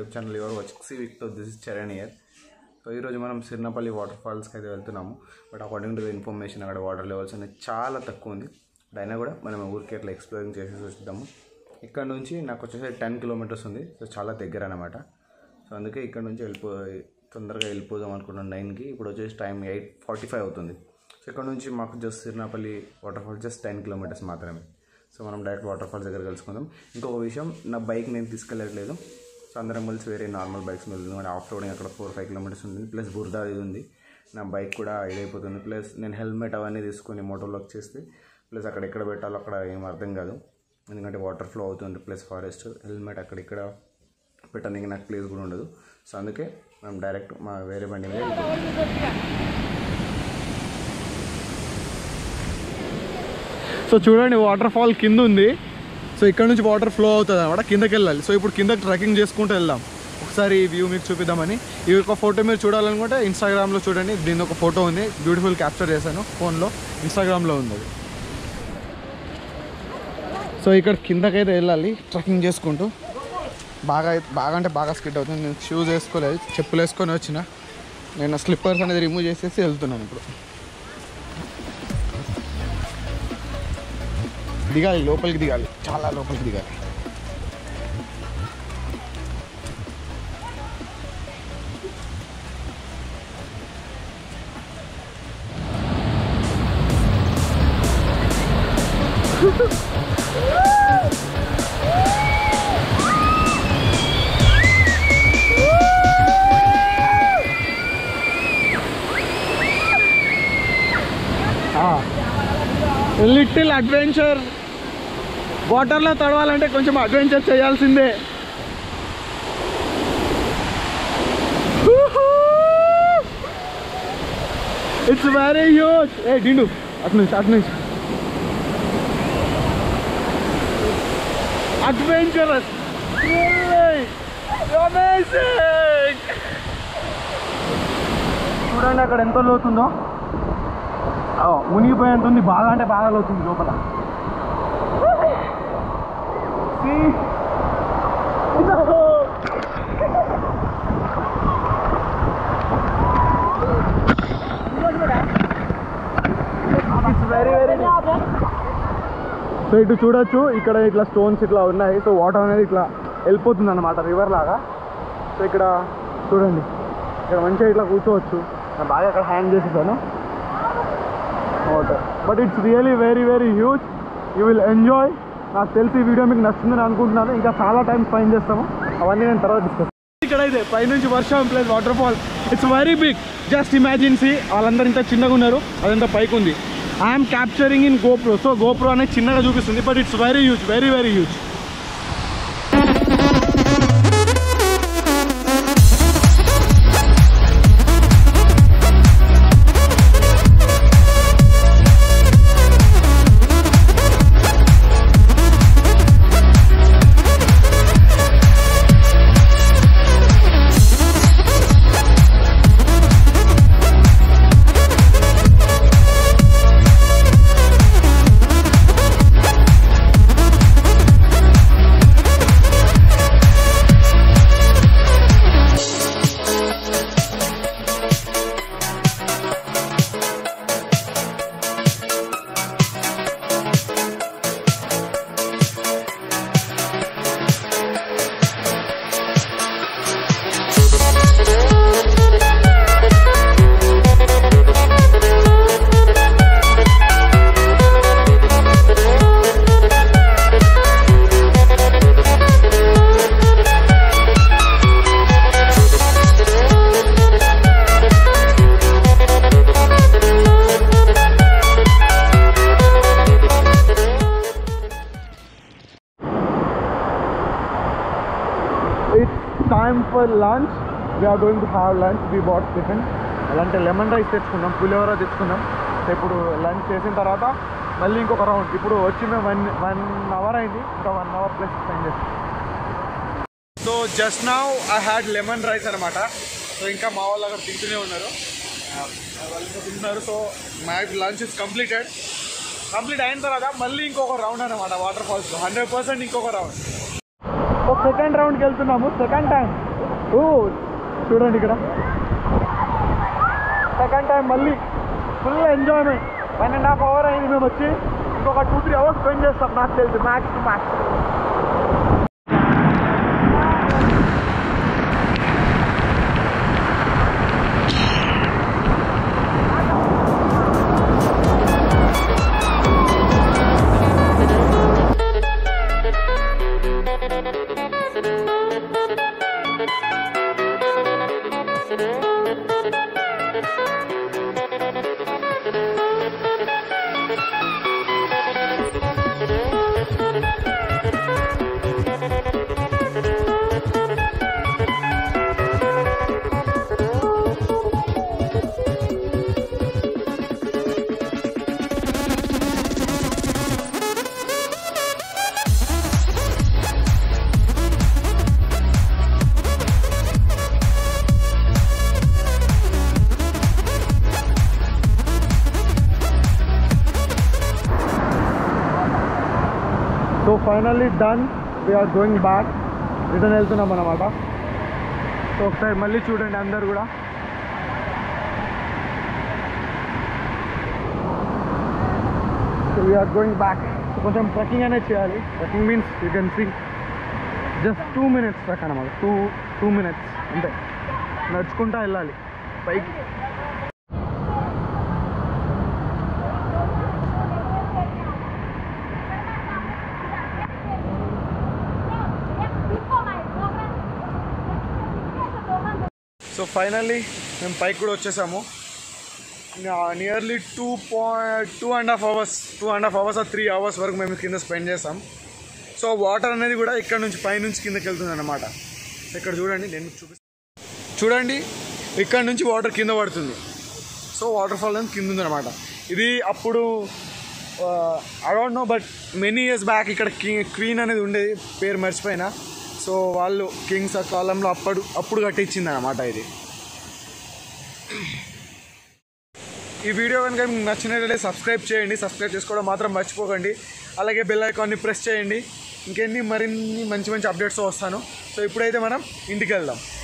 YouTube channel ఎవరు వచ్చి వీక్తో this is Charan here so ఈరోజు మనం సిర్నపల్లి వాటర్ ఫాల్స్కి అయితే వెళ్తున్నాము but according to the information అక్కడ వాటర్ లెవెల్స్ అనేది చాలా తక్కువ ఉంది బట్ అయినా కూడా మనం ఊరికి అట్లా ఎక్స్ప్లోరింగ్ చేసేసి వస్తాము ఇక్కడ నుంచి నాకు వచ్చేసి టెన్ కిలోమీటర్స్ ఉంది సో చాలా దగ్గర అనమాట సో అందుకే ఇక్కడ నుంచి వెళ్ళిపో తొందరగా వెళ్ళిపోదాం అనుకున్నాను నైన్కి ఇప్పుడు వచ్చేసి టైం ఎయిట్ ఫార్టీ ఫైవ్ అవుతుంది సో ఇక్కడ నుంచి మాకు just Sirinapalli waterfalls just ten kilometres మాత్రమే సో మనం డైరెక్ట్ వాటర్ ఫాల్స్ దగ్గర కలుసుకుందాం ఇంకొక విషయం నా బైక్ నేను తీసుకెళ్ళట్లేదు సో అందరం కలిసి వేరే నార్మల్ బైక్స్ మీద వెళ్తున్నాం ఆఫ్ రోడింగ్ అక్కడ ఫోర్ ఫైవ్ కిలోమీటర్స్ ఉంటుంది ప్లస్ బురద ఇది ఉంది నా బైక్ కూడా ఇదైపోతుంది ప్లస్ నేను హెల్మెట్ అవన్నీ తీసుకొని మోటోలోకి చేస్తే ప్లస్ అక్కడ ఎక్కడ పెట్టాలో అక్కడ ఏం అర్థం కాదు ఎందుకంటే వాటర్ ఫ్లో అవుతుంది ప్లస్ ఫారెస్ట్ హెల్మెట్ అక్కడ ఇక్కడ పెట్టడానికి నాకు ప్లేస్ కూడా ఉండదు సో అందుకే మేము డైరెక్ట్ మా వేరే బండి మీద వెళ్ళిపోతాం. సో చూడండి వాటర్ ఫాల్ కింద ఉంది సో ఇక్కడ నుంచి వాటర్ ఫ్లో అవుతుంది అనమాట కిందకి వెళ్ళాలి సో ఇప్పుడు కిందకి ట్రెక్కింగ్ చేసుకుంటూ వెళ్దాం ఒకసారి ఈ వ్యూ మీకు చూపిద్దామని ఈ యొక్క ఫోటో మీరు చూడాలనుకుంటే ఇన్స్టాగ్రామ్లో చూడండి దీని ఒక ఫోటో ఉంది బ్యూటిఫుల్ క్యాప్చర్ చేశాను ఫోన్లో ఇన్స్టాగ్రామ్లో ఉంది అది సో ఇక్కడ కిందకైతే వెళ్ళాలి ట్రెక్కింగ్ చేసుకుంటూ బాగా బాగా అంటే బాగా స్కిట్ అవుతుంది నేను షూస్ వేసుకోలేదు చెప్పులు వేసుకొని వచ్చిన నేను స్లిప్పర్స్ అనేది రిమూవ్ చేసేసి వెళ్తున్నాను ఇప్పుడు దిగాలి లోపలికి దిగాలి చాలా లోపలికి దిగాలి లిటిల్ అడ్వెంచర్ వాటర్లో తడవాలంటే కొంచెం అడ్వెంచర్ చేయాల్సిందే ఇట్స్ వెరీ హ్యూజ్ ఏ డిండు అటు నుంచి అటు నుంచి అడ్వెంచరస్ చూడండి అక్కడ ఎంత లోతుందో ఆ, మునిగిపోయేంత ఉంది బాగా అంటే బాగా లోతుంది లోపల See? No! It's very, very so ఇటు చూడొచ్చు ఇక్కడ ఇట్లా స్టోన్స్ ఇట్లా ఉన్నాయి సో వాటర్ అనేది ఇట్లా వెళ్ళిపోతుంది అనమాట రివర్ లాగా సో ఇక్కడ చూడండి ఇక్కడ మంచిగా ఇట్లా కూర్చోవచ్చు నేను బాగా ఇక్కడ హ్యాంగ్ చేసేసాను water but it's really very very huge you will enjoy నాకు తెలిసి ఈ వీడియో మీకు నచ్చిందని అనుకుంటున్నాను ఇంకా చాలా టైం స్పెండ్ చేస్తాము అవన్నీ నేను తర్వాత డిస్కస్ ఇక్కడ అయితే పైనుంచి వర్షం plus waterfall it's very big just imagine see వాళ్ళందరూ ఇంత చిన్నగా ఉన్నారు అదంతా పైకి ఉంది I'm capturing in GoPro so GoPro అనేది చిన్నగా చూపిస్తుంది but it's very huge very very huge it's time for lunch we're going to have lunch we bought tiffin అలాంటి లెమన్ రైస్ తెచ్చుకున్నాం పులిహోర తెచ్చుకున్నాం సో ఇప్పుడు లంచ్ చేసిన తర్వాత మళ్ళీ ఇంకొక రౌండ్ ఇప్పుడు వచ్చి మేము వన్ వన్ అవర్ అయింది ఇంకా వన్ అవర్ ప్లస్ స్పెండ్ చేస్తాం so just now I had lemon rice అనమాట సో ఇంకా మా వాళ్ళు అక్కడ తింటూనే ఉన్నారు ఆ, వాళ్ళు ఇంకా తింటున్నారు so my lunch is completed complete అయిన తర్వాత మళ్ళీ ఇంకొక రౌండ్ అనమాట వాటర్ ఫాల్స్ హండ్రెడ్ పర్సెంట్ ఇంకొక రౌండ్ సో సెకండ్ రౌండ్కి వెళ్తున్నాము సెకండ్ టైం ఓ చూడండి ఇక్కడ సెకండ్ టైం మళ్ళీ full enjoyment one and half hour అయింది మేము వచ్చి ఇంకొక టూ త్రీ అవర్స్ స్పెండ్ చేస్తాం నాకు తెలిసి max to max so finally done we're going back return వెళ్తున్నాం అనమాట సో ఒకసారి మళ్ళీ చూడండి అందరు కూడా so we're going back so కొంచెం ట్రెక్కింగ్ అనేది చేయాలి trekking means you can see just two minutes trek అనమాట టూ టూ మినిట్స్ అంతే నడుచుకుంటా వెళ్ళాలి పైకి సో ఫైనల్లీ మేము పైకి కూడా వచ్చేసాము nearly two point two and half hours two and half hours three hours వరకు మేము కింద స్పెండ్ చేసాం సో వాటర్ అనేది కూడా ఇక్కడ నుంచి పై నుంచి కిందకి వెళ్తుంది అనమాట ఇక్కడ చూడండి నేను మీకు చూపిస్తాను చూడండి ఇక్కడ నుంచి వాటర్ కింద పడుతుంది సో వాటర్ ఫాల్ అనేది కింద ఉందన్నమాట ఇది అప్పుడు I don't know but many years back ఇక్కడ క్వీన్ అనేది ఉండేది పేరు మర్చిపోయినా సో వాళ్ళు కింగ్స్ ఆ కాలంలో అప్పుడు అప్పుడు కట్టించింది అనమాట ఇది ఈ వీడియో కనుక మీకు నచ్చినట్లయితే సబ్స్క్రైబ్ చేయండి సబ్స్క్రైబ్ చేసుకోవడం మాత్రం మర్చిపోకండి అలాగే బెల్ ఐకాన్ని ప్రెస్ చేయండి ఇంకెన్ని మరిన్ని మంచి మంచి అప్డేట్స్ వస్తాను సో ఇప్పుడైతే మనం ఇంటికి వెళ్దాం